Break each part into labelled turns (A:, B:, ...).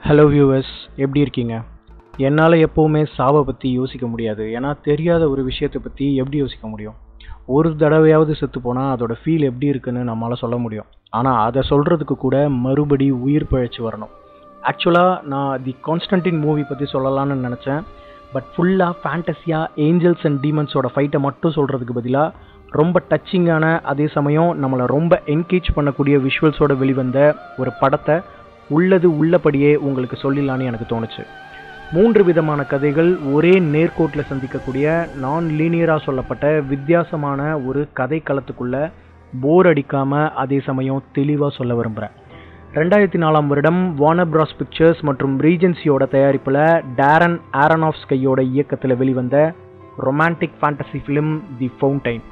A: hello viewers எப்படி இருக்கீங்க என்னால் எப்போவுமே சாவை பற்றி யோசிக்க முடியாது ஏன்னா தெரியாத ஒரு விஷயத்தை பற்றி எப்படி யோசிக்க முடியும் ஒரு தடவையாவது செத்து போனால் அதோட ஃபீல் எப்படி இருக்குன்னு நம்மளால் சொல்ல முடியும் ஆனால் அதை சொல்கிறதுக்கு கூட மறுபடி உயிர் பிழைச்சி வரணும் ஆக்சுவலாக நான் தி கான்ஸ்டன்டின் மூவி பற்றி சொல்லலாம்னு நினச்சேன் பட் ஃபுல்லாக ஃபேண்டஸியாக ஏஞ்சல்ஸ் அண்ட் டீமன்ஸோட ஃபைட்டை மட்டும் சொல்கிறதுக்கு பதிலாக ரொம்ப டச்சிங்கான அதே சமயம் நம்மளை ரொம்ப என்கேஜ் பண்ணக்கூடிய விஷுவல்ஸோட வெளிவந்த ஒரு படத்தை உள்ளது உள்ளபடியே உங்களுக்கு சொல்லிடலான்னு எனக்கு தோணுச்சு மூன்று விதமான கதைகள் ஒரே நேர்கோட்டில் சந்திக்கக்கூடிய நான் லீனியராக சொல்லப்பட்ட வித்தியாசமான ஒரு கதை களத்துக்குள்ள போர் அடிக்காமல் அதே சமயம் தெளிவாக சொல்ல விரும்புகிறேன் ரெண்டாயிரத்தி நாலாம் வருடம் வார்னர் பிராஸ் பிக்சர்ஸ் மற்றும் ரீஜன்சியோட தயாரிப்பில் டேரன் ஆரனாஃப்ஸ் கையோட இயக்கத்தில் வெளிவந்த romantic fantasy film the fountain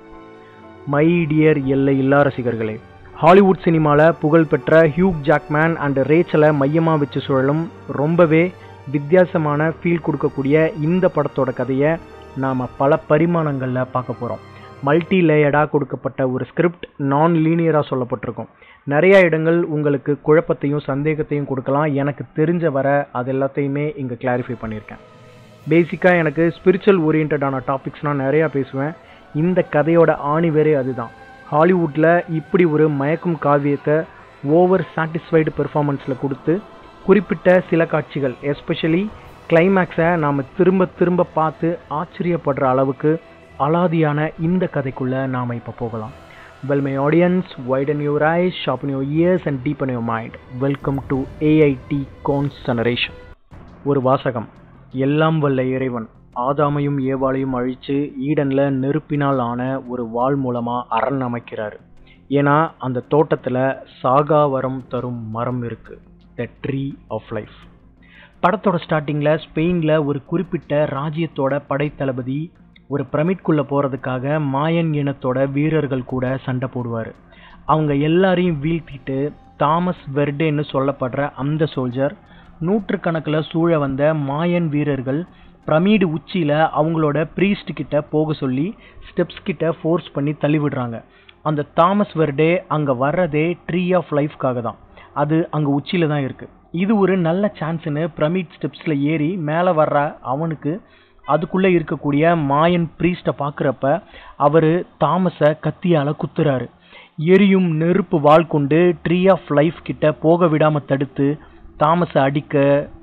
A: my dear எல்லை இல்லா ரசிகர்களே ஹாலிவுட் சினிமாவில் புகழ்பெற்ற ஹியூக் ஜாக்மேன் அண்ட் ரேச்சலை மையமாக வச்சு சுழலும் ரொம்பவே வித்தியாசமான ஃபீல் கொடுக்கக்கூடிய இந்த படத்தோட கதையை நாம் பல பரிமாணங்களில் பார்க்க போகிறோம் மல்டி லேயர்டாக கொடுக்கப்பட்ட ஒரு ஸ்கிரிப்ட் நான் லீனியராக சொல்லப்பட்டிருக்கும் நிறைய இடங்கள் உங்களுக்கு குழப்பத்தையும் சந்தேகத்தையும் கொடுக்கலாம் எனக்கு தெரிஞ்ச வர அது எல்லாத்தையுமே இங்கே கிளாரிஃபை பண்ணியிருக்கேன் பேசிக்காக எனக்கு ஸ்பிரிச்சுவல் ஓரியன்டான டாபிக்ஸ்னால் நிறையா பேசுவேன் இந்த கதையோட ஆணி வேறே அதுதான் ஹாலிவுட்டில் இப்படி ஒரு மயக்கும் காவியத்தை ஓவர் சாட்டிஸ்ஃபைடு பெர்ஃபார்மன்ஸில் கொடுத்து குறிப்பிட்ட சில காட்சிகள் எஸ்பெஷலி கிளைமேக்ஸை நாம் திரும்ப திரும்ப பார்த்து ஆச்சரியப்படுற அளவுக்கு அலாதியான இந்த கதைக்குள்ளே நாம் இப்போ போகலாம் well my audience widen your eyes sharpen your ears and deepen your mind welcome to AIT concentration ஒரு வாசகம் எல்லாம் வல்ல இறைவன் ஆதாமையும் ஏவாளையும் அழித்து ஈடனில் நெருப்பினால் ஆன ஒரு வாள் மூலமாக அரண் அமைக்கிறாரு ஏன்னா அந்த தோட்டத்தில் சாகா வரம் தரும் மரம் இருக்குது த ட்ரீ ஆஃப் லைஃப் படத்தோட ஸ்டார்டிங்கில் ஸ்பெயினில் ஒரு குறிப்பிட்ட ராஜ்யத்தோட படைத்தளபதி ஒரு பிரமிட்குள்ளே போகிறதுக்காக மாயன் இனத்தோட வீரர்கள் கூட சண்டை போடுவார் அவங்க எல்லாரையும் வீழ்த்திட்டு தாமஸ் வெர்டேன்னு சொல்லப்படுற அந்த சோல்ஜர் நூற்றுக்கணக்கில் சூழ வந்த மாயன் வீரர்கள் பிரமீடு உச்சியில் அவங்களோட ப்ரீஸ்ட் கிட்ட போக சொல்லி ஸ்டெப்ஸ் கிட்ட ஃபோர்ஸ் பண்ணி தள்ளி விடுறாங்க அந்த தாமஸ் வெர்டே அங்கே வர்றதே ட்ரீ ஆஃப் லைஃப்காக தான் அது அங்கே உச்சியில் தான் இருக்குது இது ஒரு நல்ல சான்ஸ்னு பிரமிட் ஸ்டெப்ஸில் ஏறி மேலே வர்ற அவனுக்கு அதுக்குள்ளே இருக்கக்கூடிய மாயன் ப்ரீஸ்ட்டை பார்க்குறப்ப அவர் தாமஸை கத்தியால் குத்துறாரு எரியும் நெருப்பு வாள் கொண்டு ட்ரீ ஆஃப் லைஃப் கிட்ட போக விடாமல் தடுத்து தாமஸை அடிக்க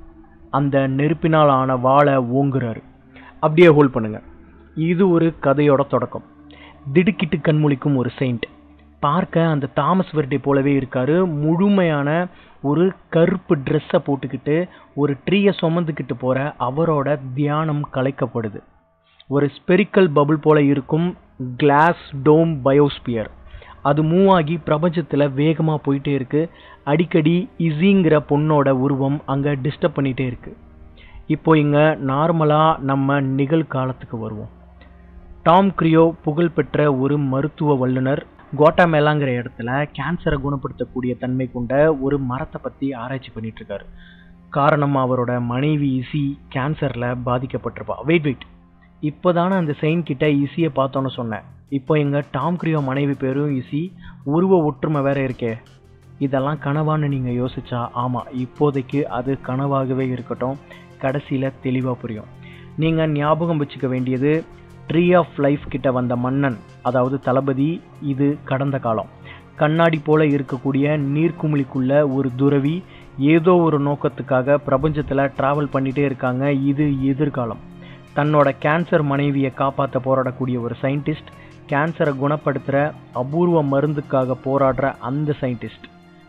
A: அந்த நெருப்பினால் ஆன வாழை ஓங்குறாரு அப்படியே ஹோல்ட் பண்ணுங்க இது ஒரு கதையோட தொடக்கம் திடுக்கிட்டு கண்மொழிக்கும் ஒரு செயிண்ட் பார்க்க அந்த தாமஸ் வெர்டே போலவே இருக்காரு முழுமையான ஒரு கருப்பு ட்ரெஸ்ஸை போட்டுக்கிட்டு ஒரு ட்ரீயை சுமந்துக்கிட்டு போகிற அவரோட தியானம் கலைக்கப்படுது ஒரு ஸ்பெரிக்கல் பபுள் போல இருக்கும் கிளாஸ் டோம் பயோஸ்பியர் அது மூவ் ஆகி பிரபஞ்சத்தில் வேகமாக போயிட்டே இருக்கு அடிக்கடி இசிங்கிற பொண்ணோட உருவம் அங்கே டிஸ்டர்ப் பண்ணிகிட்டே இருக்கு இப்போ இங்கே நார்மலாக நம்ம நிகழ்காலத்துக்கு வருவோம் டாம் கிரியோ புகழ்பெற்ற ஒரு மருத்துவ வல்லுனர் கோட்டாமேலாங்கிற இடத்துல கேன்சரை குணப்படுத்தக்கூடிய தன்மை கொண்ட ஒரு மரத்தை பற்றி ஆராய்ச்சி பண்ணிட்டு இருக்காரு காரணம் அவரோட மனைவி இசி கேன்சரில் பாதிக்கப்பட்டிருப்பா வெயிட் வெயிட் இப்போதானே அந்த செயின் கிட்ட இசியை பார்த்தோன்னு சொன்னேன் இப்போ எங்கள் டாம் கிரியோ மனைவி பேரும் இசி உருவ ஒற்றுமை வேற இருக்கே இதெல்லாம் கனவான்னு நீங்கள் யோசிச்சா ஆமாம் இப்போதைக்கு அது கனவாகவே இருக்கட்டும் கடைசியில் தெளிவாக புரியும் நீங்கள் ஞாபகம் வச்சுக்க வேண்டியது ட்ரீ ஆஃப் லைஃப் கிட்ட வந்த மன்னன் அதாவது தளபதி இது கடந்த காலம் கண்ணாடி போல இருக்கக்கூடிய நீர்க்குமிழிக்குள்ள ஒரு துறவி ஏதோ ஒரு நோக்கத்துக்காக பிரபஞ்சத்தில் ட்ராவல் பண்ணிகிட்டே இருக்காங்க இது எதிர்காலம் தன்னோட கேன்சர் மனைவியை காப்பாற்ற போராடக்கூடிய ஒரு சயின்டிஸ்ட் கேன்சரை குணப்படுத்துகிற அபூர்வ மருந்துக்காக போராடுற அந்த சயின்டிஸ்ட்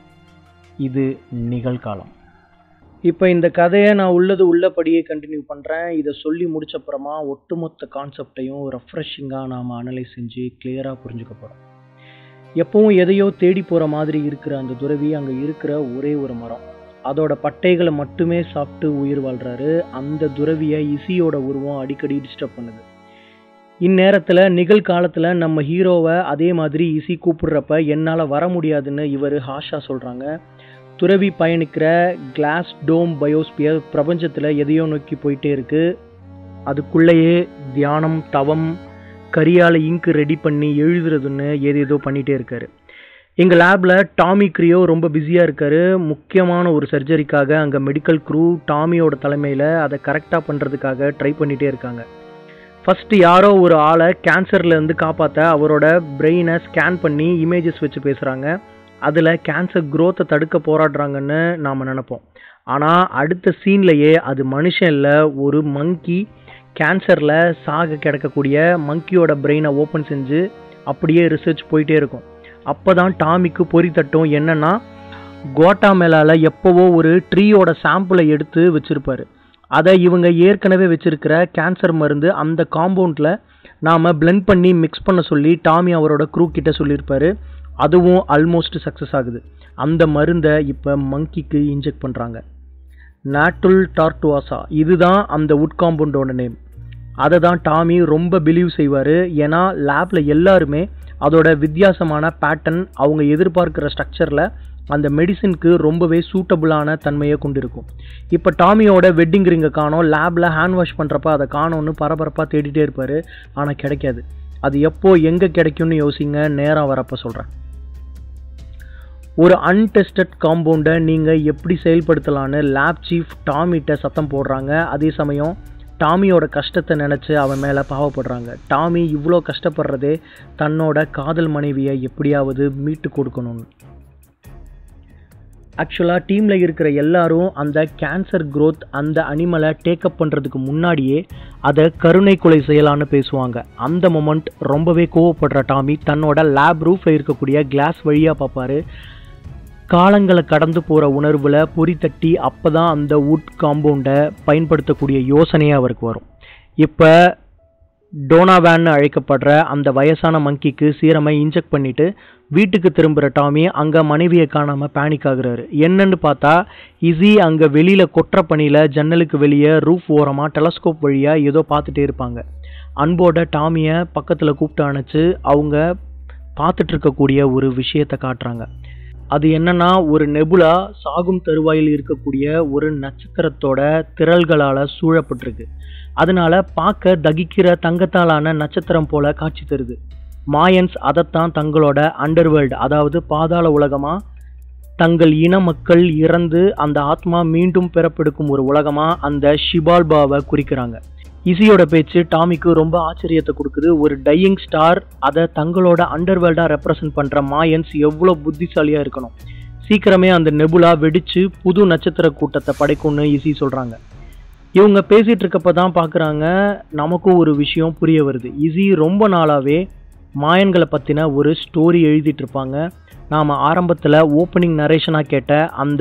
A: இது நிகழ்காலம் இப்போ இந்த கதையை நான் உள்ளது உள்ளபடியே கண்டினியூ பண்ணுறேன் இதை சொல்லி முடிச்சப்புறமா ஒட்டுமொத்த கான்செப்டையும் ரெஃப்ரெஷிங்காக நாம் அனலைஸ் செஞ்சு கிளியராக புரிஞ்சுக்க போகிறோம் எப்பவும் எதையோ தேடி போகிற மாதிரி இருக்கிற அந்த துறவி அங்கே இருக்கிற ஒரே ஒரு மரம் அதோட பட்டைகளை மட்டுமே சாப்பிட்டு உயிர் வாழ்கிறாரு அந்த துறவியை இசியோட உருவம் அடிக்கடி டிஸ்டர்ப் பண்ணுது இந்நேரத்தில் நிகழ்காலத்தில் நம்ம ஹீரோவை அதே மாதிரி இசி கூப்பிடுறப்ப என்னால் வர முடியாதுன்னு இவர் ஹாஷா சொல்கிறாங்க துறவி பயணிக்கிற கிளாஸ் டோம் பயோஸ்பியர் பிரபஞ்சத்தில் எதையோ நோக்கி போயிட்டே இருக்கு அதுக்குள்ளேயே தியானம் தவம் கரியால் இங்கு ரெடி பண்ணி எழுதுறதுன்னு ஏதேதோ பண்ணிகிட்டே இருக்காரு எங்கள் லேபில் டாமி க்ரியோ ரொம்ப பிஸியாக இருக்காரு முக்கியமான ஒரு சர்ஜரிக்காக அங்கே மெடிக்கல் க்ரூ டாமியோட தலைமையில் அதை கரெக்டாக பண்ணுறதுக்காக ட்ரை பண்ணிகிட்டே இருக்காங்க ஃபஸ்ட்டு யாரோ ஒரு ஆளை கேன்சர்லேருந்து காப்பாற்ற அவரோட பிரெயினை ஸ்கேன் பண்ணி இமேஜஸ் வச்சு பேசுகிறாங்க அதில் கேன்சர் க்ரோத்தை தடுக்க போராடுறாங்கன்னு நாம் நினைப்போம் ஆனால் அடுத்த சீன்லேயே அது மனுஷன் இல்லை ஒரு மங்கி கேன்சரில் சாக கிடக்கக்கூடிய மங்கியோட பிரெயினை ஓப்பன் செஞ்சு அப்படியே ரிசர்ச் போயிட்டே இருக்கும் அப்போ தான் டாமிக்கு பொறி தட்டும் என்னன்னா கோட்டா மேலால் எப்போவோ ஒரு ட்ரீயோட சாம்பிளை எடுத்து வச்சுருப்பாரு அதை இவங்க ஏற்கனவே வச்சிருக்கிற கேன்சர் மருந்து அந்த காம்பவுண்டில் நாம் பிளெண்ட் பண்ணி மிக்ஸ் பண்ண சொல்லி டாமி அவரோட க்ரூ கிட்ட சொல்லியிருப்பாரு அதுவும் ஆல்மோஸ்ட் சக்ஸஸ் ஆகுது அந்த மருந்தை இப்போ மங்கிக்கு இன்ஜெக்ட் பண்ணுறாங்க நாட்டுல் டார்டுவாசா இதுதான் அந்த உட் காம்பவுண்டோட நேம் அதை தான் டாமி ரொம்ப பிலீவ் செய்வார் ஏன்னா லேபில் எல்லாருமே அதோட வித்தியாசமான பேட்டர்ன் அவங்க எதிர்பார்க்குற ஸ்ட்ரக்சரில் அந்த மெடிசினுக்கு ரொம்பவே சூட்டபுளான தன்மையை கொண்டிருக்கும் இப்போ டாமியோட வெட்டிங் ரிங்கை காணோம் லேபில் ஹேண்ட் வாஷ் பண்ணுறப்ப அதை காணோன்னு பரபரப்பாக தேடிட்டே இருப்பார் ஆனால் கிடைக்காது அது எப்போ எங்கே கிடைக்கும்னு யோசிங்க நேரம் வரப்போ சொல்கிறேன் ஒரு அன்டெஸ்டட் காம்பவுண்டை நீங்கள் எப்படி செயல்படுத்தலான்னு லேப் சீஃப் டாமிகிட்ட சத்தம் போடுறாங்க அதே சமயம் டாமியோட கஷ்டத்தை நினச்சி அவன் மேலே பாவப்படுறாங்க டாமி இவ்வளோ கஷ்டப்படுறதே தன்னோட காதல் மனைவியை எப்படியாவது மீட்டு கொடுக்கணும்னு ஆக்சுவலாக டீமில் இருக்கிற எல்லாரும் அந்த கேன்சர் growth அந்த அனிமலை டேக்கப் பண்ணுறதுக்கு முன்னாடியே அதை கருணை கொலை செய்யலான்னு பேசுவாங்க அந்த மொமெண்ட் ரொம்பவே கோவப்படுற டாமி தன்னோட லேப் ரூஃபில் இருக்கக்கூடிய கிளாஸ் வழியாக பார்ப்பாரு காலங்களை கடந்து போகிற உணர்வில் பொறி தட்டி அப்போ தான் அந்த வுட் காம்பவுண்டை பயன்படுத்தக்கூடிய யோசனையே அவருக்கு வரும் இப்போ டோனாவேன்னு அழைக்கப்படுற அந்த வயசான மங்கிக்கு சீரமை இன்ஜெக்ட் பண்ணிட்டு வீட்டுக்கு திரும்புகிற டாமி அங்கே மனைவியை காணாமல் பேனிக் ஆகுறாரு என்னன்னு பார்த்தா இசி அங்கே வெளியில் கொற்ற பணியில் ஜன்னலுக்கு வெளியே ரூஃப் ஓரமாக டெலஸ்கோப் வழியாக ஏதோ பார்த்துட்டே இருப்பாங்க அன்போட டாமியை பக்கத்தில் கூப்பிட்டு அணைச்சு அவங்க பார்த்துட்டு இருக்கக்கூடிய ஒரு விஷயத்தை காட்டுறாங்க அது என்னன்னா ஒரு நெபுலா சாகும் தருவாயில் இருக்கக்கூடிய ஒரு நட்சத்திரத்தோட திரள்களால் சூழப்பட்டிருக்கு அதனால பார்க்க தகிக்கிற தங்கத்தாலான நட்சத்திரம் போல காட்சி தருது மாயன்ஸ் அதைத்தான் தங்களோட அண்டர்வேர்ல்டு அதாவது பாதாள உலகமா தங்கள் இன மக்கள் இறந்து அந்த ஆத்மா மீண்டும் பிறப்பெடுக்கும் ஒரு உலகமா அந்த ஷிபால்பாவை குறிக்கிறாங்க இசியோட பேச்சு டாமிக்கு ரொம்ப ஆச்சரியத்தை கொடுக்குது ஒரு டையிங் ஸ்டார் அதை தங்களோட அண்டர்வேர்ல்டாக ரெப்ரசன்ட் பண்ணுற மாயன்ஸ் எவ்வளோ புத்திசாலியாக இருக்கணும் சீக்கிரமே அந்த நெபுலா வெடிச்சு புது நட்சத்திர கூட்டத்தை படைக்கும்னு இசி சொல்கிறாங்க இவங்க பேசிகிட்டு இருக்கப்ப தான் பார்க்குறாங்க நமக்கும் ஒரு விஷயம் புரிய வருது இசி ரொம்ப நாளாகவே மாயன்களை பற்றின ஒரு ஸ்டோரி எழுதிட்டு இருப்பாங்க நாம் ஆரம்பத்தில் ஓப்பனிங் நரேஷனாக கேட்ட அந்த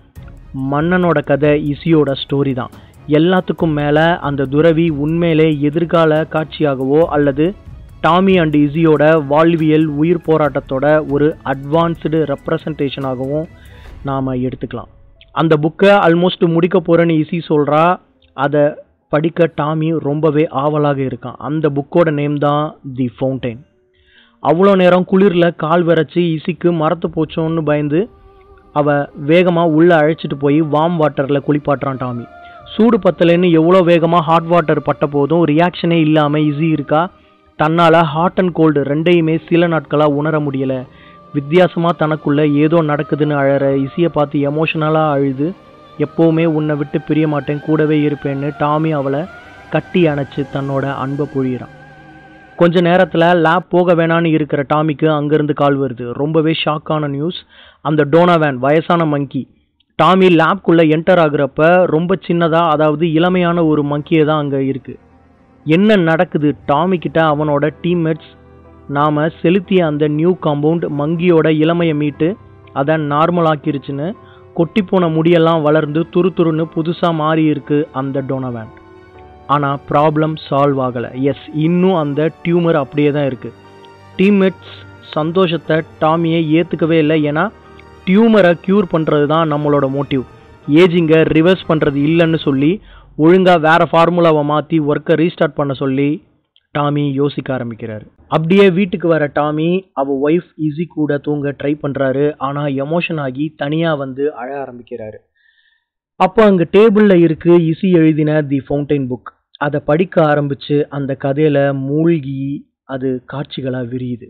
A: மன்னனோட கதை இசியோட ஸ்டோரி தான் எல்லாத்துக்கும் மேலே அந்த துறவி உண்மையிலே எதிர்கால காட்சியாகவோ அல்லது டாமி அண்ட் இசியோட வாழ்வியல் உயிர் போராட்டத்தோட ஒரு அட்வான்ஸ்டு ரெப்ரசன்டேஷனாகவும் நாம் எடுத்துக்கலாம் அந்த புக்கை ஆல்மோஸ்ட் முடிக்க போகிறேன்னு இசி சொல்கிறா அதை படிக்க டாமி ரொம்பவே ஆவலாக இருக்கான் அந்த புக்கோட நேம் தான் தி ஃபவுண்டைன் அவ்வளோ நேரம் குளிரில் கால் விரைச்சி இசிக்கு மரத்து போச்சோன்னு பயந்து அவ வேகமாக உள்ளே அழைச்சிட்டு போய் வார்ம் வாட்டரில் குளிப்பாட்டுறான் டாமி சூடு பத்தலைன்னு எவ்வளோ வேகமாக ஹாட் வாட்டர் பட்ட போதும் ரியாக்ஷனே இல்லாமல் ஈஸி இருக்கா தன்னால் ஹாட் அண்ட் கோல்டு ரெண்டையுமே சில நாட்களாக உணர முடியலை வித்தியாசமாக தனக்குள்ளே ஏதோ நடக்குதுன்னு அழற இசியை பார்த்து எமோஷனலாக அழுது எப்போவுமே உன்னை விட்டு பிரிய மாட்டேன் கூடவே இருப்பேன்னு டாமி அவளை கட்டி அணைச்சு தன்னோட அன்பை பொழியிறான் கொஞ்ச நேரத்தில் லேப் போக வேணான்னு இருக்கிற டாமிக்கு அங்கேருந்து கால் வருது ரொம்பவே ஷாக்கான நியூஸ் அந்த டோனாவேன் வயசான மங்கி டாமி லேப்குள்ளே என்டர் ஆகுறப்ப ரொம்ப சின்னதாக அதாவது இளமையான ஒரு மங்கியே தான் அங்கே இருக்குது என்ன நடக்குது டாமி கிட்ட அவனோட டீம்மேட்ஸ் நாம் செலுத்திய அந்த நியூ காம்பவுண்ட் மங்கியோட இளமையை மீட்டு அதை நார்மல் ஆக்கிருச்சுன்னு கொட்டிப்போன முடியெல்லாம் வளர்ந்து துரு துருன்னு புதுசாக மாறி இருக்கு அந்த டோனவேன் ஆனால் ப்ராப்ளம் சால்வ் ஆகலை எஸ் இன்னும் அந்த டியூமர் அப்படியே தான் இருக்குது டீம்மேட்ஸ் சந்தோஷத்தை டாமியை ஏற்றுக்கவே இல்லை ஏன்னா டியூமரை க்யூர் பண்ணுறது தான் நம்மளோட மோட்டிவ் ஏஜிங்கை ரிவர்ஸ் பண்ணுறது இல்லைன்னு சொல்லி ஒழுங்காக வேறு ஃபார்முலாவை மாற்றி ஒர்க்கை ரீஸ்டார்ட் பண்ண சொல்லி டாமி யோசிக்க ஆரம்பிக்கிறாரு அப்படியே வீட்டுக்கு வர டாமி அவ ஒய்ஃப் ஈஸி கூட தூங்க ட்ரை பண்ணுறாரு ஆனால் எமோஷன் ஆகி தனியாக வந்து அழ ஆரம்பிக்கிறாரு அப்போ அங்கே டேபிளில் இருக்கு இசி எழுதின தி ஃபவுண்டைன் புக் அதை படிக்க ஆரம்பித்து அந்த கதையில் மூழ்கி அது காட்சிகளாக விரியுது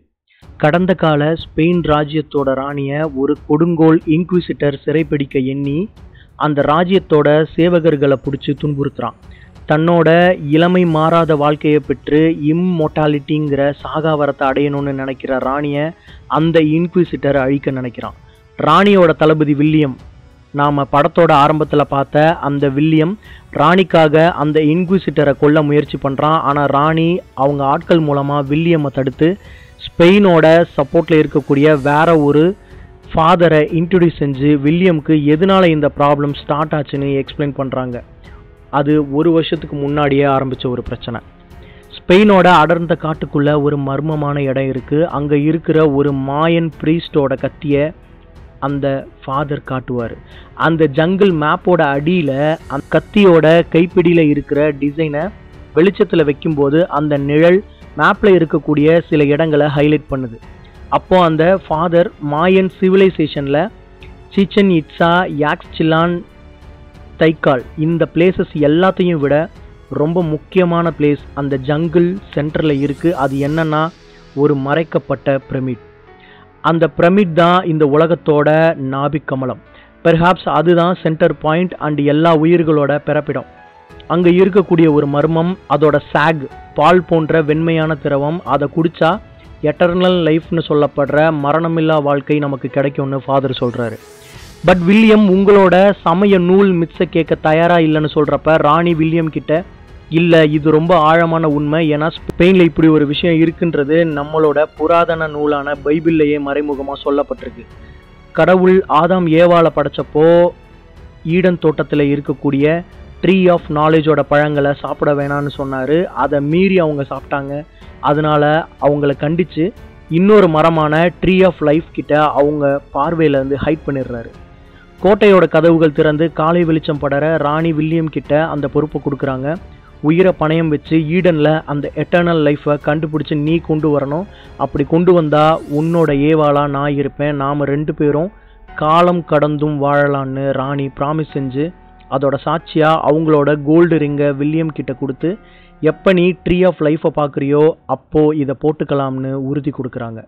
A: கடந்த கால ஸ்பெயின் ராஜ்யத்தோட ராணிய ஒரு கொடுங்கோல் இன்குவிசிட்டர் சிறைப்பிடிக்க எண்ணி அந்த ராஜ்யத்தோட சேவகர்களை பிடிச்சி துன்புறுத்துறான் தன்னோட இளமை மாறாத வாழ்க்கையை பெற்று இம்மொட்டாலிட்டிங்கிற சாகாவரத்தை அடையணும்னு நினைக்கிற ராணிய அந்த இன்குவிசிட்டர் அழிக்க நினைக்கிறான் ராணியோட தளபதி வில்லியம் நாம் படத்தோட ஆரம்பத்தில் பார்த்த அந்த வில்லியம் ராணிக்காக அந்த இன்குவிசிட்டரை கொல்ல முயற்சி பண்ணுறான் ஆனால் ராணி அவங்க ஆட்கள் மூலமாக வில்லியம்மை தடுத்து ஸ்பெயினோட சப்போர்ட்டில் இருக்கக்கூடிய வேற ஒரு ஃபாதரை இன்ட்ரடியூஸ் செஞ்சு வில்லியம்க்கு எதனால இந்த ப்ராப்ளம் ஸ்டார்ட் ஆச்சுன்னு எக்ஸ்பிளைன் பண்ணுறாங்க அது ஒரு வருஷத்துக்கு முன்னாடியே ஆரம்பித்த ஒரு பிரச்சனை ஸ்பெயினோட அடர்ந்த காட்டுக்குள்ள ஒரு மர்மமான இடம் இருக்கு அங்க இருக்கிற ஒரு மாயன் பிரீஸ்டோட கத்திய அந்த ஃபாதர் காட்டுவார் அந்த ஜங்கிள் மேப்போட அடியில் அந்த கத்தியோட கைப்பிடியில் இருக்கிற டிசைனை வெளிச்சத்தில் வைக்கும்போது அந்த நிழல் மேப்பில் இருக்கக்கூடிய சில இடங்களை ஹைலைட் பண்ணுது அப்போ அந்த ஃபாதர் மாயன் சிவிலைசேஷனில் சீச்சன் இட்ஸா யாக்ஸ்சிலான் தைக்கால் இந்த பிளேசஸ் எல்லாத்தையும் விட ரொம்ப முக்கியமான பிளேஸ் அந்த ஜங்கிள் சென்டரில் இருக்குது அது என்னன்னா ஒரு மறைக்கப்பட்ட பிரமிட் அந்த பிரமிட் தான் இந்த உலகத்தோட நாபிக் கமலம் பெர்ஹாப்ஸ் அதுதான் சென்டர் பாயிண்ட் அண்ட் எல்லா உயிர்களோட பிறப்பிடம் அங்கே இருக்கக்கூடிய ஒரு மர்மம் அதோட சாக் பால் போன்ற வெண்மையான திரவம் அதை குடிச்சா எட்டர்னல் லைஃப்னு சொல்லப்படுற மரணமில்லா வாழ்க்கை நமக்கு கிடைக்கும்னு ஃபாதர் சொல்கிறாரு பட் வில்லியம் உங்களோட சமய நூல் மிச்ச கேட்க தயாரா இல்லைன்னு சொல்றப்ப ராணி வில்லியம் கிட்ட இல்ல இது ரொம்ப ஆழமான உண்மை ஏன்னா ஸ்பெயின்ல இப்படி ஒரு விஷயம் இருக்குன்றது நம்மளோட புராதன நூலான பைபிள்லயே மறைமுகமா சொல்லப்பட்டிருக்கு கடவுள் ஆதாம் ஏவாளை படைச்சப்போ ஈடன் தோட்டத்துல இருக்கக்கூடிய ட்ரீ ஆஃப் நாலேஜோட பழங்களை சாப்பிட வேணாம்னு சொன்னாரு அதை மீறி அவங்க சாப்பிட்டாங்க அதனால அவங்கள கண்டிச்சு இன்னொரு மரமான ட்ரீ ஆஃப் லைஃப் கிட்ட அவங்க பார்வையில இருந்து ஹைட் பண்ணிடுறாரு கோட்டையோட கதவுகள் திறந்து காலை வெளிச்சம் படர ராணி வில்லியம் கிட்ட அந்த பொறுப்பை கொடுக்குறாங்க உயிரை பணயம் வச்சு ஈடனில் அந்த எட்டர்னல் லைஃப்பை கண்டுபிடிச்சி நீ கொண்டு வரணும் அப்படி கொண்டு வந்தா உன்னோட ஏவாளா நான் இருப்பேன் நாம் ரெண்டு பேரும் காலம் கடந்தும் வாழலான்னு ராணி ப்ராமிஸ் செஞ்சு அதோட சாட்சியா அவங்களோட கோல்டு ரிங்கை வில்லியம் கிட்ட கொடுத்து எப்போ நீ ட்ரீ ஆஃப் லைஃப்பை பார்க்குறியோ அப்போ இதை போட்டுக்கலாம்னு உறுதி கொடுக்குறாங்க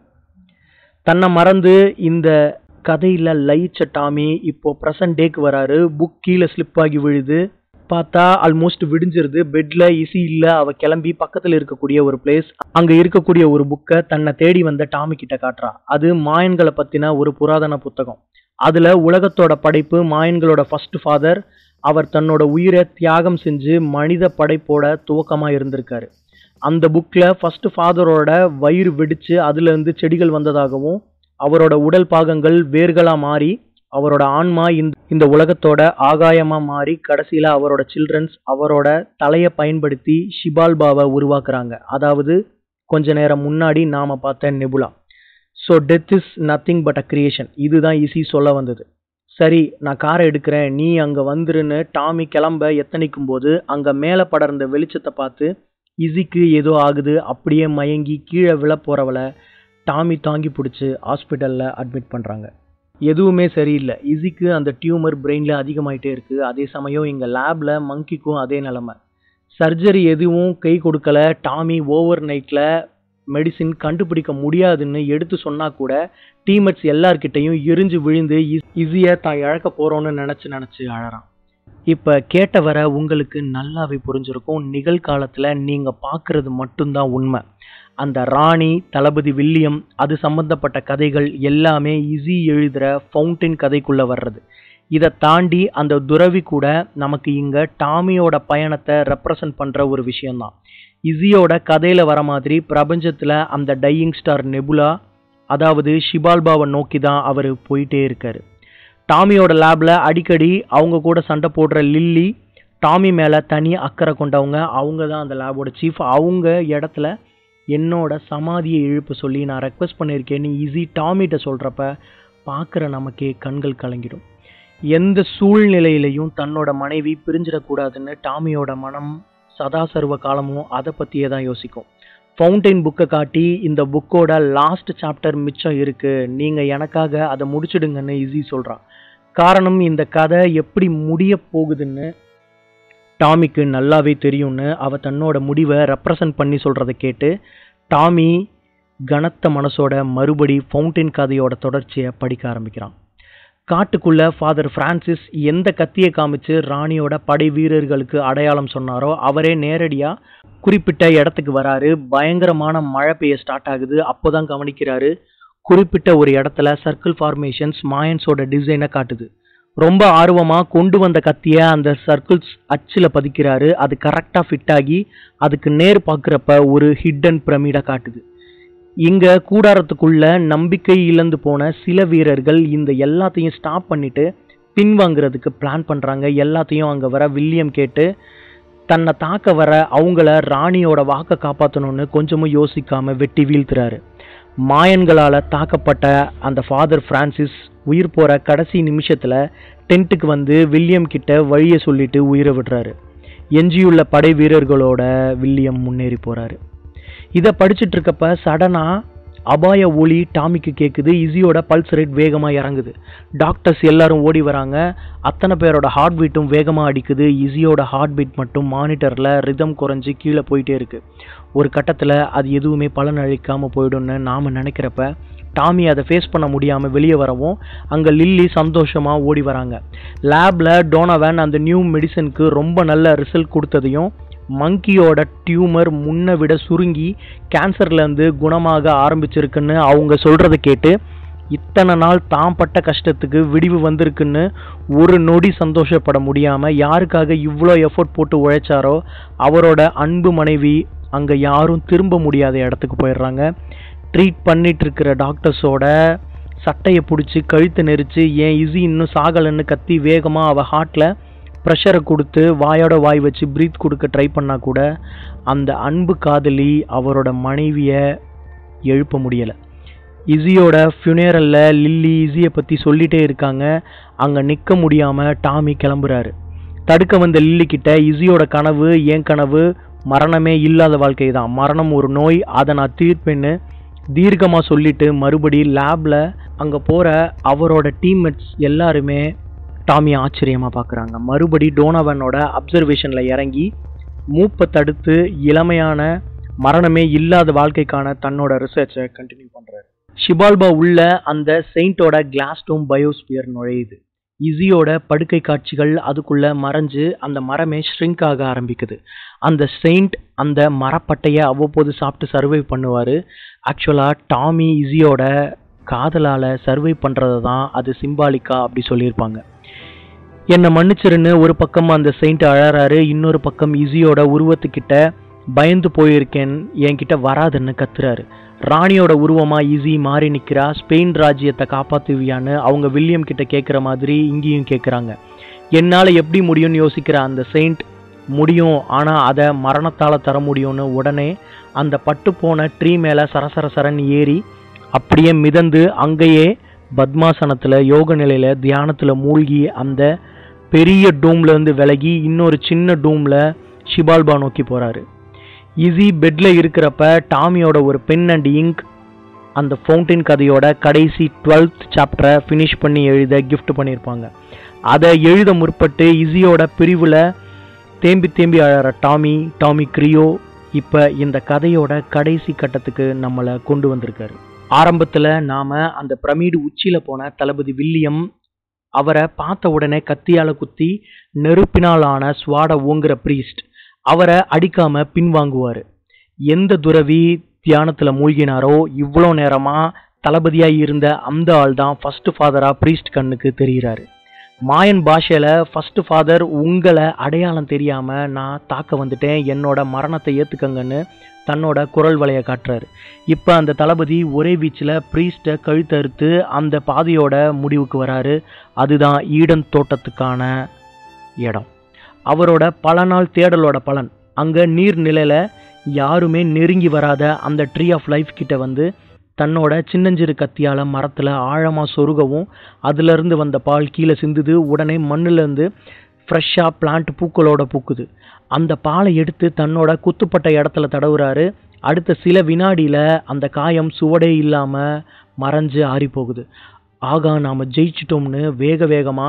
A: தன்னை மறந்து இந்த கதையில் லயிச்ச டாமி இப்போ ப்ரெசன்ட் டேக்கு வராரு புக் கீழே ஸ்லிப் ஆகி விழுது பார்த்தா ஆல்மோஸ்ட் விடிஞ்சிருது பெட்ல இசி இல்ல அவ கிளம்பி பக்கத்துல இருக்கக்கூடிய ஒரு பிளேஸ் அங்க இருக்கக்கூடிய ஒரு புக்கை தன்னை தேடி வந்த டாமி கிட்ட காட்டுறா அது மாயன்களை பத்தின ஒரு புராதன புத்தகம் அதுல உலகத்தோட படைப்பு மாயன்களோட ஃபர்ஸ்ட் ஃபாதர் அவர் தன்னோட உயிரை தியாகம் செஞ்சு மனித படைப்போட துவக்கமா இருந்திருக்காரு அந்த புக்ல ஃபர்ஸ்ட் ஃபாதரோட வயிறு வெடிச்சு அதுல இருந்து செடிகள் வந்ததாகவும் அவரோட உடல் பாகங்கள் வேர்களா மாறி அவரோட ஆன்மா இந்த இந்த உலகத்தோட ஆகாயமா மாறி கடைசியில அவரோட சில்ட்ரன்ஸ் அவரோட தலையை பயன்படுத்தி ஷிபால்பாவை உருவாக்குறாங்க அதாவது கொஞ்ச நேரம் முன்னாடி நாம பார்த்த nebula so death is nothing but a creation இதுதான் ஈஸி சொல்ல வந்தது சரி நான் காரை எடுக்கிறேன் நீ அங்கே வந்துருன்னு டாமி கிளம்ப எத்தனிக்கும் போது அங்கே மேலே படர்ந்த வெளிச்சத்தை பார்த்து இசிக்கு ஏதோ ஆகுது அப்படியே மயங்கி கீழே விழ போகிறவளை டாமி தாங்கி பிடிச்சி ஹாஸ்பிட்டலில் அட்மிட் பண்ணுறாங்க எதுவுமே சரியில்லை இசிக்கு அந்த டியூமர் பிரெயினில் அதிகமாயிட்டே இருக்குது அதே சமயம் இங்கே லேபில் மங்கிக்கும் அதே நிலமை சர்ஜரி எதுவும் கை கொடுக்கல டாமி ஓவர் நைட்டில் மெடிசின் கண்டுபிடிக்க முடியாதுன்னு எடுத்து சொன்னால் கூட டீமேட்ஸ் எல்லார்கிட்டையும் எரிஞ்சு விழுந்து ஈஸியாக தான் இழக்க போகிறோன்னு நினச்சி நினச்சி அழறான் இப்போ கேட்ட வர உங்களுக்கு நல்லாவே புரிஞ்சிருக்கும் நிகழ்காலத்தில் நீங்கள் பார்க்குறது மட்டும்தான் உண்மை அந்த ராணி தளபதி வில்லியம் அது சம்பந்தப்பட்ட கதைகள் எல்லாமே இசி எழுதுகிற ஃபவுண்டைன் கதைக்குள்ளே வர்றது இதை தாண்டி அந்த துறவி கூட நமக்கு இங்கே டாமியோட பயணத்தை ரெப்ரசன்ட் பண்ணுற ஒரு விஷயம்தான் இசியோட கதையில் வர மாதிரி பிரபஞ்சத்தில் அந்த டையிங் ஸ்டார் நெபுலா அதாவது ஷிபால்பாவை நோக்கி தான் அவர் போயிட்டே இருக்காரு டாமியோட லேபில் அடிக்கடி அவங்க கூட சண்டை போடுற லில்லி டாமி மேலே தனி அக்கறை கொண்டவங்க அவங்க தான் அந்த லேபோட சீஃப் அவங்க இடத்துல என்னோட சமாதியை இழுப்பு சொல்லி நான் ரெக்வஸ்ட் பண்ணியிருக்கேன்னு ஈஸி டாமிகிட்ட சொல்கிறப்ப பார்க்குற நமக்கே கண்கள் கலங்கிடும் எந்த சூழ்நிலையிலையும் தன்னோட மனைவி பிரிஞ்சிடக்கூடாதுன்னு டாமியோட மனம் சதா சர்வ காலமும் அதை பற்றியே தான் யோசிக்கும் ஃபவுண்டைன் புக்கை காட்டி இந்த புக்கோட லாஸ்ட் சாப்டர் மிச்சம் இருக்குது நீங்கள் எனக்காக அதை முடிச்சிடுங்கன்னு ஈஸி சொல்கிறான் காரணம் இந்த கதை எப்படி முடிய போகுதுன்னு டாமிக்கு நல்லாவே தெரியும்னு அவ தன்னோட முடிவை ரெப்ரசன்ட் பண்ணி சொல்கிறத கேட்டு டாமி கனத்த மனசோட மறுபடி ஃபவுண்டைன் கதையோட தொடர்ச்சியை படிக்க ஆரம்பிக்கிறான் காட்டுக்குள்ள ஃபாதர் பிரான்சிஸ் எந்த கத்தியை காமிச்சு ராணியோட படை வீரர்களுக்கு அடையாளம் சொன்னாரோ அவரே நேரடியா குறிப்பிட்ட இடத்துக்கு வராரு பயங்கரமான மழை பெய்ய ஸ்டார்ட் ஆகுது அப்போதான் கவனிக்கிறாரு குறிப்பிட்ட ஒரு இடத்துல சர்க்கிள் ஃபார்மேஷன்ஸ் மாயன்ஸோட டிசைனை காட்டுது ரொம்ப ஆர்வமா கொண்டு வந்த கத்திய அந்த சர்க்கிள்ஸ் அச்சில் பதிக்கிறாரு அது கரெக்டாக ஃபிட் ஆகி அதுக்கு நேர் பார்க்குறப்ப ஒரு ஹிடன் பிரமிடை காட்டுது இங்க கூடாரத்துக்குள்ள நம்பிக்கை இழந்து போன சில வீரர்கள் இந்த எல்லாத்தையும் ஸ்டாப் பண்ணிட்டு பின்வாங்குறதுக்கு பிளான் பண்றாங்க எல்லாத்தையும் அங்க வர வில்லியம் கேட்டு தன்னை தாக்க வர அவங்கள ராணியோட வாக்கை காப்பாற்றணும்னு கொஞ்சமும் யோசிக்காம வெட்டி வீழ்த்துறாரு மாயன்களால தாக்கப்பட்ட அந்த ஃபாதர் பிரான்சிஸ் உயிர் போற கடைசி நிமிஷத்துல டென்ட்டுக்கு வந்து வில்லியம் கிட்ட வழியை சொல்லிட்டு உயிரை விடுறாரு எஞ்சியுள்ள படை வீரர்களோட வில்லியம் முன்னேறி போறாரு இதை படிச்சுட்டு இருக்கப்ப சடனா அபாய ஒளி டாமிக்கு கேட்குது இசியோட பல்ஸ் ரேட் வேகமாக இறங்குது டாக்டர்ஸ் எல்லாரும் ஓடி வராங்க அத்தனை பேரோட ஹார்ட் பீட்டும் வேகமாக அடிக்குது இசியோட ஹார்ட் பீட் மட்டும் மானிட்டரில் ரிதம் குறைஞ்சி கீழே போயிட்டே இருக்கு ஒரு கட்டத்தில் அது எதுவுமே பலன் அளிக்காமல் போயிடும்னு நாம் நினைக்கிறப்ப டாமி அதை ஃபேஸ் பண்ண முடியாமல் வெளியே வரவும் அங்கே லில்லி சந்தோஷமாக ஓடி வராங்க லேபில் டோனவன் அந்த நியூ மெடிசனுக்கு ரொம்ப நல்ல ரிசல்ட் கொடுத்ததையும் மங்கியோட டியூமர் முன்னை விட சுருங்கி கேன்சர்லேருந்து குணமாக ஆரம்பிச்சிருக்குன்னு அவங்க சொல்கிறத கேட்டு இத்தனை நாள் தாம் பட்ட கஷ்டத்துக்கு விடிவு வந்திருக்குன்னு ஒரு நொடி சந்தோஷப்பட முடியாமல் யாருக்காக இவ்வளோ எஃபோர்ட் போட்டு உழைச்சாரோ அவரோட அன்பு மனைவி அங்கே யாரும் திரும்ப முடியாத இடத்துக்கு போயிடுறாங்க ட்ரீட் பண்ணிட்டு இருக்கிற டாக்டர்ஸோட சட்டையை பிடிச்சி கழுத்தை நெரிச்சு ஏன் இசி இன்னும் சாகலைன்னு கத்தி வேகமாக அவள் ஹார்ட்டில் ப்ரெஷரை கொடுத்து வாயோட வாய் வச்சு ப்ரீத் கொடுக்க ட்ரை பண்ணால் கூட அந்த அன்பு காதலி அவரோட மனைவியை எழுப்ப முடியலை இசியோட ஃபியூனரலில் லில்லி இசியை பற்றி சொல்லிட்டே இருக்காங்க அங்கே நிற்க முடியாமல் டாமி கிளம்புறாரு தடுக்க வந்த லில்லி கிட்ட இசியோட கனவு என் கனவு மரணமே இல்லாத வாழ்க்கை தான் மரணம் ஒரு நோய் அதை நான் தீர்ப்பேன்னு தீர்க்கமாக சொல்லிட்டு மறுபடி லேபில் அங்கே போகிற அவரோட டீம்மேட்ஸ் எல்லாருமே டாமி ஆச்சரியமாக பார்க்குறாங்க மறுபடி டோனவனோட அப்சர்வேஷனில் இறங்கி மூப்பை தடுத்து இளமையான மரணமே இல்லாத வாழ்க்கைக்கான தன்னோட ரிசர்ச்சை கண்டினியூ பண்ணுறாரு ஷிபால்பா உள்ள அந்த செயின்ட்டோட கிளாஸ் டோம் பயோஸ்பியர் நுழையுது இசியோட படுக்கை காட்சிகள் அதுக்குள்ள மறைஞ்சு அந்த மரமே ஷ்ரிங்க் ஆக ஆரம்பிக்குது அந்த செயின்ட் அந்த மரப்பட்டையை அவ்வப்போது சாப்பிட்டு சர்வை பண்ணுவார் ஆக்சுவலாக டாமி இசியோட காதலால் சர்வை பண்ணுறது தான் அது சிம்பாலிக்கா அப்படி சொல்லியிருப்பாங்க என்னை மன்னிச்சிருன்னு ஒரு பக்கம் அந்த செயின்ட் அழறாரு இன்னொரு பக்கம் இசியோட உருவத்துக்கிட்ட பயந்து போயிருக்கேன் என்கிட்ட வராதுன்னு கத்துறாரு ராணியோட உருவமா ஈஸி மாறி நிக்கிறா ஸ்பெயின் ராஜ்யத்தை காப்பாத்துவியான்னு அவங்க வில்லியம் கிட்ட கேட்குற மாதிரி இங்கேயும் கேட்குறாங்க என்னால் எப்படி முடியும்னு யோசிக்கிற அந்த செயின்ட் முடியும் ஆனால் அதை மரணத்தால் தர முடியும்னு உடனே அந்த பட்டு போன ட்ரீ மேலே சரசர சரன் ஏறி அப்படியே மிதந்து அங்கேயே பத்மாசனத்தில் யோக நிலையில் தியானத்தில் மூழ்கி அந்த பெரிய டூம்ல இருந்து விலகி இன்னொரு சின்ன டூம்ல ஷிபால்பா நோக்கி போறாரு ஈஸி பெட்ல இருக்கிறப்ப டாமியோட ஒரு பென் அண்ட் இங்க் அந்த ஃபவுண்டைன் கதையோட கடைசி டுவெல்த் சாப்டரை ஃபினிஷ் பண்ணி எழுத கிஃப்ட் பண்ணியிருப்பாங்க அதை எழுத முற்பட்டு இசியோட பிரிவில் தேம்பி தேம்பி அழற டாமி டாமி கிரியோ இப்போ இந்த கதையோட கடைசி கட்டத்துக்கு நம்மளை கொண்டு வந்திருக்காரு ஆரம்பத்தில் நாம் அந்த பிரமிடு உச்சியில் போன தளபதி வில்லியம் அவரை பார்த்த உடனே கத்தியால குத்தி நெருப்பினாலான ஸ்வாட ஓங்குற பிரீஸ்ட் அவரை அடிக்காம பின்வாங்குவார் எந்த துறவி தியானத்துல மூழ்கினாரோ இவ்வளோ நேரமா தளபதியா இருந்த அந்த ஆள் தான் ஃபர்ஸ்ட் ஃபாதரா பிரீஸ்ட் கண்ணுக்கு தெரிகிறாரு மாயன் பாஷையில ஃபர்ஸ்ட் ஃபாதர் உங்களை அடையாளம் தெரியாம நான் தாக்க வந்துட்டேன் என்னோட மரணத்தை ஏத்துக்கங்கன்னு தன்னோட குரல் வலையை காட்டுறாரு இப்போ அந்த தளபதி ஒரே வீச்சில் ப்ரீஸ்ட்டை கழுத்தறுத்து அந்த பாதையோட முடிவுக்கு வராரு அதுதான் ஈடன் தோட்டத்துக்கான இடம் அவரோட பல நாள் தேடலோட பலன் அங்கே நீர்நிலையில் யாருமே நெருங்கி வராத அந்த ட்ரீ ஆஃப் லைஃப் கிட்ட வந்து தன்னோட சின்னஞ்சிறு கத்தியால் மரத்தில் ஆழமாக சொருகவும் அதிலிருந்து வந்த பால் கீழே சிந்துது உடனே மண்ணுலேருந்து ஃப்ரெஷ்ஷாக பிளான்ட் பூக்களோட பூக்குது அந்த பாலை எடுத்து தன்னோட குத்துப்பட்ட இடத்துல தடவுறாரு அடுத்த சில வினாடியில் அந்த காயம் சுவடே இல்லாமல் மறைஞ்சு ஆறி போகுது ஆகா நாம் ஜெயிச்சிட்டோம்னு வேக வேகமாக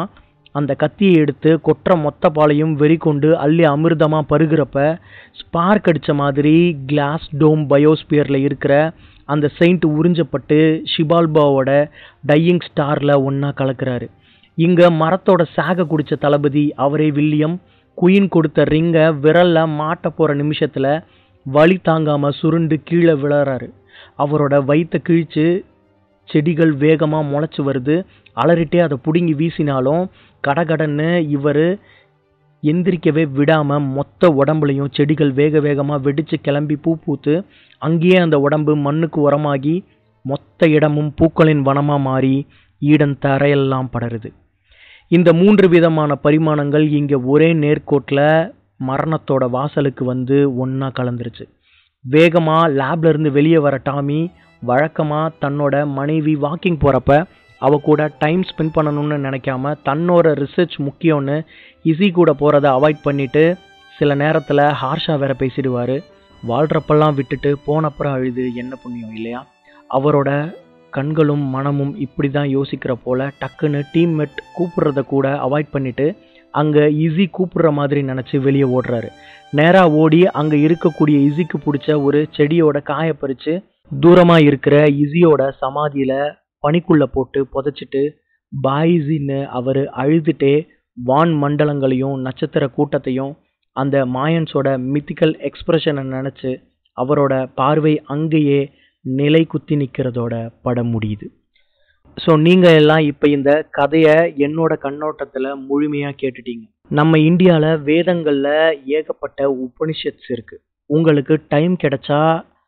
A: அந்த கத்தியை எடுத்து கொற்ற மொத்த பாலையும் வெறி கொண்டு அள்ளி அமிர்தமாக பருகிறப்ப ஸ்பார்க் அடித்த மாதிரி கிளாஸ் டோம் பயோஸ்பியரில் இருக்கிற அந்த செயிண்ட் உறிஞ்சப்பட்டு ஷிபால்பாவோட டையிங் ஸ்டாரில் ஒன்றா கலக்கிறாரு இங்கே மரத்தோட சாக குடித்த தளபதி அவரே வில்லியம் குயின் கொடுத்த ரிங்கை விரலில் மாட்ட போகிற நிமிஷத்தில் வலி தாங்காமல் சுருண்டு கீழே விழறாரு அவரோட வயிற்ற கிழிச்சு செடிகள் வேகமாக முளைச்சி வருது அலறிட்டே அதை பிடுங்கி வீசினாலும் கடகடன்னு இவர் எந்திரிக்கவே விடாமல் மொத்த உடம்புலையும் செடிகள் வேக வேகமாக வெடித்து கிளம்பி பூ பூத்து அங்கேயே அந்த உடம்பு மண்ணுக்கு உரமாகி மொத்த இடமும் பூக்களின் வனமாக மாறி ஈடன் தரையெல்லாம் படருது இந்த மூன்று விதமான பரிமாணங்கள் இங்கே ஒரே நேர்கோட்டில் மரணத்தோட வாசலுக்கு வந்து ஒன்றா கலந்துருச்சு வேகமாக லேப்ல இருந்து வெளியே வர டாமி வழக்கமாக தன்னோட மனைவி வாக்கிங் போகிறப்ப அவ கூட டைம் ஸ்பெண்ட் பண்ணணும்னு நினைக்காம தன்னோட ரிசர்ச் முக்கியம்னு இசி கூட போகிறத அவாய்ட் பண்ணிட்டு சில நேரத்தில் ஹார்ஷாக வேற பேசிடுவார் வாழ்கிறப்பெல்லாம் விட்டுட்டு போனப்புறம் அழுது என்ன புண்ணியம் இல்லையா அவரோட கண்களும் மனமும் இப்படி தான் யோசிக்கிற போல டக்குன்னு டீம்மேட் கூப்பிடுறத கூட அவாய்ட் பண்ணிட்டு அங்கே இசி கூப்பிடுற மாதிரி நினச்சி வெளியே ஓடுறாரு நேராக ஓடி அங்கே இருக்கக்கூடிய இசிக்கு பிடிச்ச ஒரு செடியோட காய பறித்து தூரமாக இருக்கிற இசியோட சமாதியில் பனிக்குள்ளே போட்டு புதைச்சிட்டு பாய்ஸின்னு அவர் அழுதுட்டே வான் மண்டலங்களையும் நட்சத்திர கூட்டத்தையும் அந்த மாயன்ஸோட மித்திக்கல் எக்ஸ்பிரஷனை நினச்சி அவரோட பார்வை அங்கேயே நிலை குத்தி நிற்கிறதோட படம் முடியுது ஸோ நீங்கள் எல்லாம் இப்போ இந்த கதையை என்னோட கண்ணோட்டத்தில் முழுமையாக கேட்டுட்டீங்க நம்ம இந்தியாவில் வேதங்களில் ஏகப்பட்ட உபனிஷத்ஸ் இருக்குது உங்களுக்கு டைம் கிடைச்சா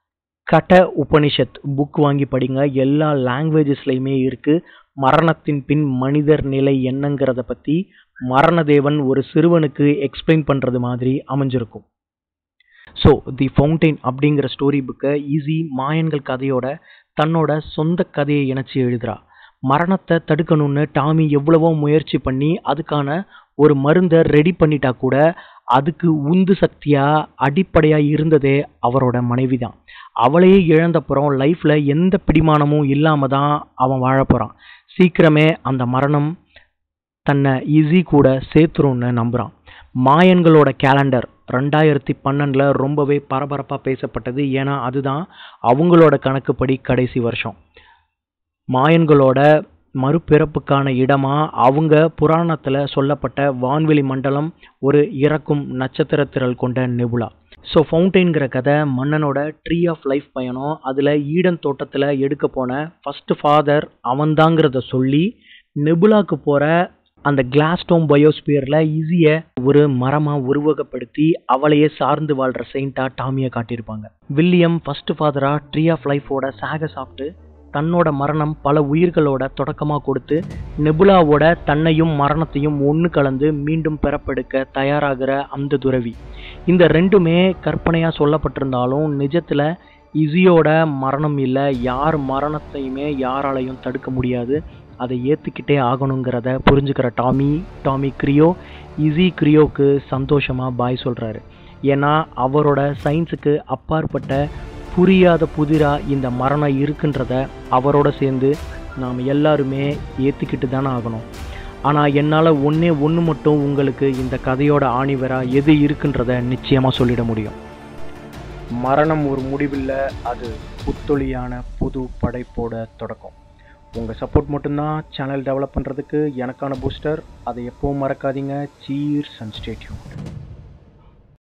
A: கட உபனிஷத் புக் வாங்கி படிங்க எல்லா லாங்குவேஜஸ்லையுமே இருக்குது மரணத்தின் பின் மனிதர் நிலை என்னங்கிறத பற்றி மரணதேவன் ஒரு சிறுவனுக்கு எக்ஸ்பிளைன் பண்ணுறது மாதிரி அமைஞ்சிருக்கும் ஸோ தி ஃபவுண்டைன் அப்படிங்கிற ஸ்டோரி புக்கை ஈஸி மாயன்கள் கதையோட தன்னோட சொந்த கதையை இணைச்சி எழுதுறா மரணத்தை தடுக்கணும்னு டாமி எவ்வளவோ முயற்சி பண்ணி அதுக்கான ஒரு மருந்தை ரெடி பண்ணிட்டா கூட அதுக்கு உந்து சக்தியா அடிப்படையா இருந்ததே அவரோட மனைவி தான் அவளையே இழந்தப்புறம் லைஃப்ல எந்த பிடிமானமும் இல்லாம தான் அவன் வாழ போறான் சீக்கிரமே அந்த மரணம் தன்னை ஈஸி கூட சேர்த்துரும்னு நம்புறான் மாயன்களோட கேலண்டர் ரெண்டாயிரத்தி பன்னெண்டில் ரொம்பவே பரபரப்பாக பேசப்பட்டது ஏன்னா அதுதான் அவங்களோட கணக்குப்படி கடைசி வருஷம் மாயன்களோட மறுபிறப்புக்கான இடமா அவங்க புராணத்தில் சொல்லப்பட்ட வான்வெளி மண்டலம் ஒரு இறக்கும் நட்சத்திர திரள் கொண்ட நெபுலா ஸோ ஃபவுண்டைன்கிற கதை மன்னனோட ட்ரீ ஆஃப் லைஃப் பயணம் அதில் ஈடன் தோட்டத்தில் எடுக்க போன ஃபர்ஸ்ட் ஃபாதர் அவன்தாங்கிறத சொல்லி நெபுலாக்கு போகிற அந்த கிளாஸ்டோம் பயோஸ்பியரில் ஈஸியை ஒரு மரமாக உருவகப்படுத்தி அவளையே சார்ந்து வாழ்கிற செயின்ட்டா டாமியை காட்டியிருப்பாங்க வில்லியம் ஃபர்ஸ்ட் ஃபாதராக ட்ரீ ஆஃப் லைஃபோட சாக சாப்பிட்டு தன்னோட மரணம் பல உயிர்களோட தொடக்கமாக கொடுத்து நெபுலாவோட தன்னையும் மரணத்தையும் ஒன்று கலந்து மீண்டும் பிறப்பெடுக்க தயாராகிற அந்த துறவி இந்த ரெண்டுமே கற்பனையாக சொல்லப்பட்டிருந்தாலும் நிஜத்தில் இசியோட மரணம் இல்லை யார் மரணத்தையுமே யாராலையும் தடுக்க முடியாது அதை ஏற்றுக்கிட்டே ஆகணுங்கிறத புரிஞ்சுக்கிற டாமி டாமி கிரியோ இசி கிரியோக்கு சந்தோஷமாக பாய் சொல்கிறாரு ஏன்னா அவரோட சயின்ஸுக்கு அப்பாற்பட்ட புரியாத புதிராக இந்த மரணம் இருக்குன்றத அவரோட சேர்ந்து நாம் எல்லாருமே ஏற்றுக்கிட்டு தானே ஆகணும் ஆனால் என்னால் ஒன்றே ஒன்று மட்டும் உங்களுக்கு இந்த கதையோட ஆணிவராக எது இருக்குன்றத நிச்சயமாக சொல்லிட முடியும் மரணம் ஒரு முடிவில்லை அது புத்தொளியான புது படைப்போட தொடக்கம் உங்கள் சப்போர்ட் மட்டும்தான் சேனல் டெவலப் பண்ணுறதுக்கு எனக்கான பூஸ்டர் அதை எப்பவும் மறக்காதீங்க சீர்ஸ் அண்ட் ஸ்டேட்யூன்